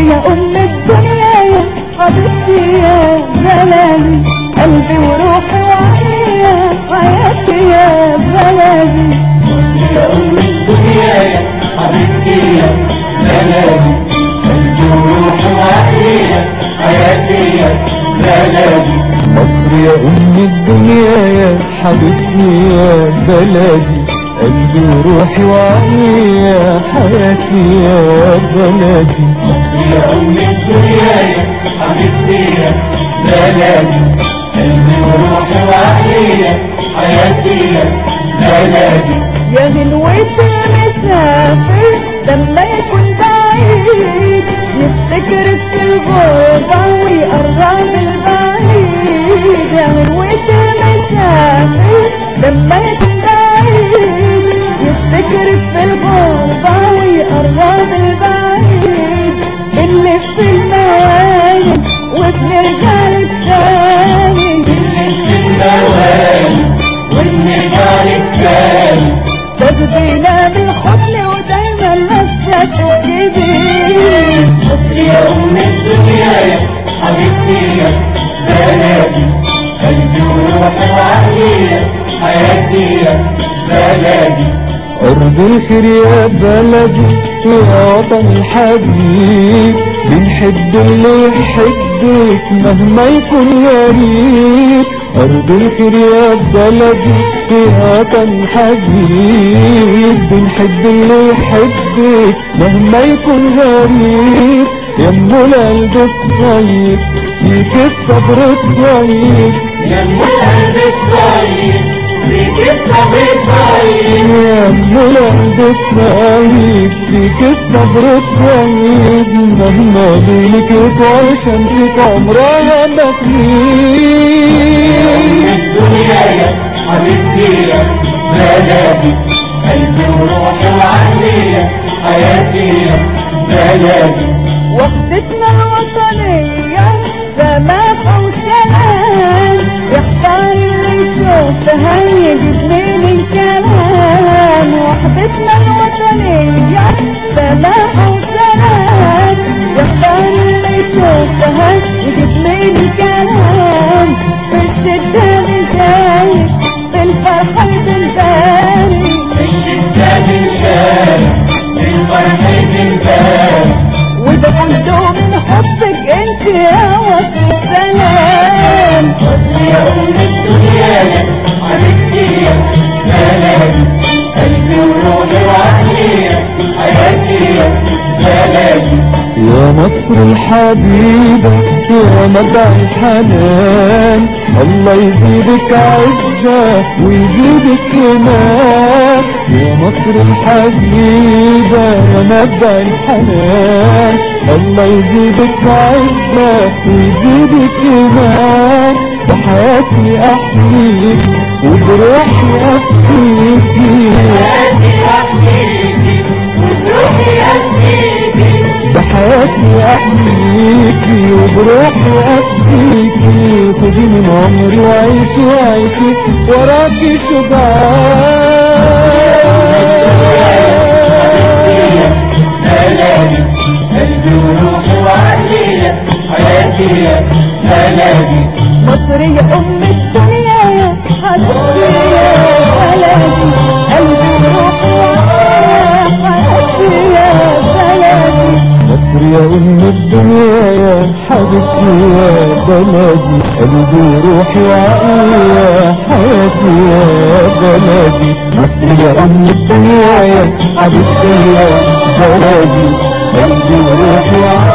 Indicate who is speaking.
Speaker 1: يا أم الدنيا يا حبيبتي يا بلدي قلبي وروحي وعقلي يا حياتي يا بلدي
Speaker 2: يا أم الدنيا يا حبيبتي يا بلدي قلبي وروحي وعقلي يا حياتي يا بلدي
Speaker 3: مصر يا أم الدنيا يا حبيبتي يا بلدي قلبي وروحي وعقلي يا حياتي يا بلدي
Speaker 2: مصر يا أم الدنيا يا حبيبتي يا بلدي قلبي وروحي وعقلي يا حياتي يا بلدي
Speaker 1: يا غنوة المسافر لما يكون بعيد يفتكر في الغربة ويقرب البعيد يا غنوة المسافر لما يكون بعيد يفتكر في الغربة ويقرب البعيد اللي في الموايل وبنرجع للتاني
Speaker 2: في الموالي والنجار التاني
Speaker 1: تاخدينا بالحضن ودايما لسه جديد
Speaker 2: مصر يا أم الدنيا يا حبيبتي يا بلدي قلبي وروحي وعقلي يا حياتي يا بلدي
Speaker 3: أرض الخير يا بلدي يا وطن الحبيب بنحب اللي يحبك مهما يكون غريب أرض الخير يا بلدي يا وطن الحبيب بنحب اللي يحبك مهما يكون غريب يا ام القلب الطيب فيك الصبر الطيب
Speaker 2: يا أم القلب الطيب فيك الصبر الطيب
Speaker 3: يا ام القلب الطيب فيك الصبر الطيب مهما ليلك يطول شمسك عمرها ما
Speaker 2: أم
Speaker 3: تغيب
Speaker 2: الدنيا يا حبيبتي يا بلدي قلبي وروحي وعقلي يا حياتي يا بلدي
Speaker 1: وحدتنا الوطنية سماح وسلام يختار اللي يشوفها يجيب من الكلام وحدتنا الوطنية سماح وسلام يختار اللي يشوفها يجيب من الكلام في الشدة بشايف في الفرحة بالباري
Speaker 2: الشدة بنشارك الفرح بنبارك
Speaker 1: وده كله من حبك انت يا وصف السلام
Speaker 2: مصر يا أم الدنيا يا حبيبتي يا بلدي قلبي وروحي وعقلي يا حياتي يا بلدي
Speaker 3: يا مصر الحبيبة يا مدى الحنان الله يزيدك عزة ويزيدك إيمان يا مصر الحبيبة يا مدى الحنان الله يزيدك عزة ويزيدك إيمان بحياتي أحميك وبروحي أفديكي
Speaker 2: حياتي أحميكي وبروحي أفديكي
Speaker 3: بحياتي احميكي وبروحي افديكي خدي من عمري وعيشي وعيشي وراكي شجاع
Speaker 2: بلدي قلبي وروحي وعقلي يا حياتي يا بلدي
Speaker 1: مصر يا ام الدنيا يا حبيبتي يا بلدي قلبي وروحي وعقلي حياتي يا بلدي
Speaker 3: مصر يا ام الدنيا يا حبيبتي يا بلدي قلبي وروحي وعقلي يا حياتي يا بلدي مصر يا ام الدنيا يا حبيبتي يا بلدي قلبي وروحي وعقلي